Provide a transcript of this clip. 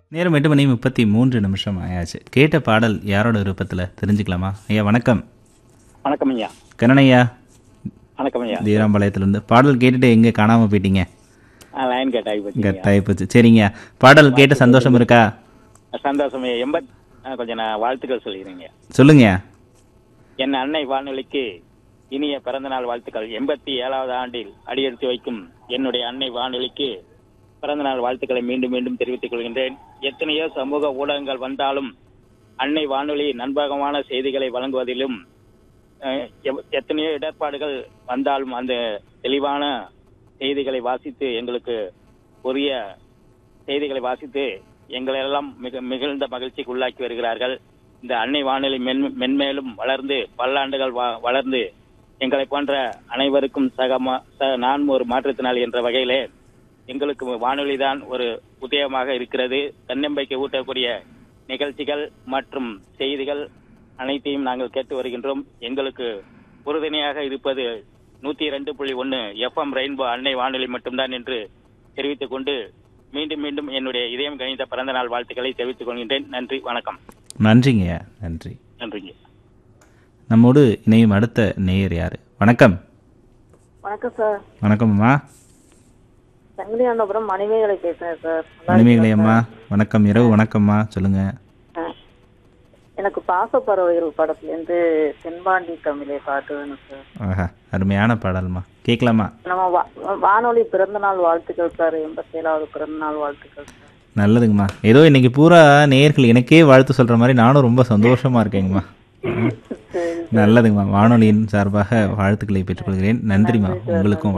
நேரம் எட்டு மணி முப்பத்தி மூன்று நிமிஷம் ஆயாச்சு கேட்ட பாடல் யாரோட விருப்பத்தில் தெரிஞ்சுக்கலாமா ஐயா வணக்கம் வணக்கம் ஐயா கண்ணனையா வணக்கம் ஐயா தீராம்பாளையத்துலேருந்து பாடல் கேட்டுட்டு எங்கே காணாமல் போயிட்டீங்க ஆ, லைன் கட் ஆகி போச்சு கட்டாயி போச்சு சரிங்க பாடல் கேட்ட சந்தோஷம் இருக்கா சந்தோஷம் ஐயா எண்பத் ஆ, கொஞ்சம் நான் வாழ்த்துக்கள் சொல்லிடுறேங்க சொல்லுங்க என் அன்னை வானொலிக்கு இனிய பிறந்தநாள் வாழ்த்துக்கள் எண்பத்தி ஏழாவது ஆண்டில் அடியெடுத்து வைக்கும் என்னுடைய அன்னை வானொலிக்கு பிறந்தநாள் வாழ்த்துக்களை மீண்டும் மீண்டும் தெரிவித்துக் கொள்கின்றேன் எத்தனையோ சமூக ஊடகங்கள் வந்தாலும் அன்னை வானொலி நண்பகமான செய்திகளை வழங்குவதிலும் அஹ், எவ்- எத்தனையோ இடர்பாடுகள் வந்தாலும் அந்த தெளிவான செய்திகளை வாசித்து எங்களுக்கு உரிய செய்திகளை வாசித்து எங்களெல்லாம் மிக மிகுந்த மகிழ்ச்சிக்கு உள்ளாக்கி வருகிறார்கள் இந்த அன்னை வானொலி மென் மென்மேலும் வளர்ந்து பல்லாண்டுகள் வ- வளர்ந்து எங்களை போன்ற அனைவருக்கும் சக மா- ச- நான் ஒரு மாற்றுத்திறனாளி என்ற வகையிலே எங்களுக்கு வானொலி தான் ஒரு உதயமாக இருக்கிறது தன்னம்பிக்கை ஊட்டக்கூடிய நிகழ்ச்சிகள் மற்றும் செய்திகள் அனைத்தையும் நாங்கள் கேட்டு வருகின்றோம் எங்களுக்கு உறுதுணையாக இருப்பது நூத்தி இரண்டு புள்ளி ஒன்னு எஃப்எம் ரெயின்போ அன்னை வானொலி மட்டும்தான் என்று தெரிவித்துக் கொண்டு மீண்டும் மீண்டும் என்னுடைய இதயம் கணித பிறந்த நாள் வாழ்த்துக்களை தெரிவித்துக் கொள்கின்றேன் நன்றி வணக்கம் நன்றிங்கய்யா நன்றி நன்றிங்க நம்மோடு இணையும் அடுத்த நேயர் யார் வணக்கம் வணக்கம் சார் வணக்கம் அம்மா சங்கிலியாண்டபுரம் மணிமேகலை பேசுறேன் சார் நல்லா மணிமேகலை அம்மா வணக்கம் இரவு வணக்கம்மா சொல்லுங்க இருக்கேன். எனக்கு பாசப்பறவைகள் படத்துலேருந்து தென்பாண்டி தமிழை பாட்டு வேணும் சார் ஆஹா அருமையான பாடல்மா கேட்கலாமா நம்ம வா- வானொலி பிறந்த நாள் வாழ்த்துக்கள் சார் எண்பத்தேழாவது பிறந்த நாள் வாழ்த்துக்கள் சார் நல்லதுங்கம்மா ஏதோ இன்னைக்கு பூரா நேயர்கள் எனக்கே வாழ்த்து சொல்ற மாதிரி நானும் ரொம்ப சந்தோஷமா இருக்கேங்கம்மா ம். சரி நல்லதுங்கம்மா வானொலியின் சார்பாக வாழ்த்துக்களை பெற்றுக்கொள்கிறேன் நன்றிம்மா உங்களுக்கும்